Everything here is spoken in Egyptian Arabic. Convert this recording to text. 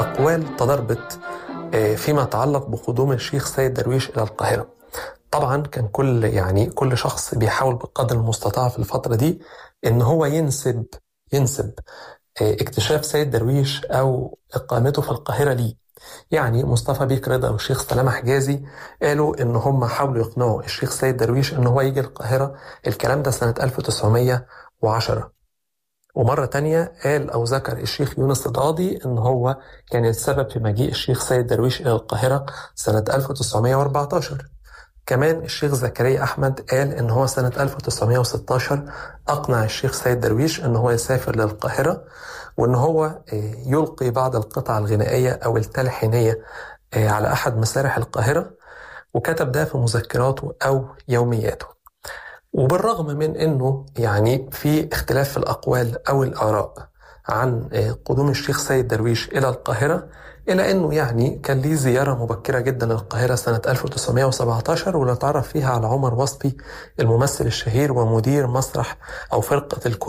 أقوال تضربت فيما يتعلق بقدوم الشيخ سيد درويش إلى القاهرة طبعا كان كل يعني كل شخص بيحاول بقدر المستطاع في الفترة دي إن هو ينسب ينسب اكتشاف سيد درويش أو إقامته في القاهرة ليه يعني مصطفى بيك رضا والشيخ سلامة حجازي قالوا إن هم حاولوا يقنعوا الشيخ سيد درويش إن هو يجي القاهرة الكلام ده سنة 1910 ومرة تانية قال أو ذكر الشيخ يونس القاضي إن هو كان السبب في مجيء الشيخ سيد درويش إلى القاهرة سنة 1914 كمان الشيخ زكريا أحمد قال إن هو سنة 1916 أقنع الشيخ سيد درويش إن هو يسافر للقاهرة وإن هو يلقي بعض القطع الغنائية أو التلحينية على أحد مسارح القاهرة وكتب ده في مذكراته أو يومياته وبالرغم من انه يعني في اختلاف في الاقوال او الاراء عن قدوم الشيخ سيد درويش الى القاهره الا انه يعني كان ليه زياره مبكره جدا للقاهره سنه 1917 واللي اتعرف فيها على عمر وصفي الممثل الشهير ومدير مسرح او فرقه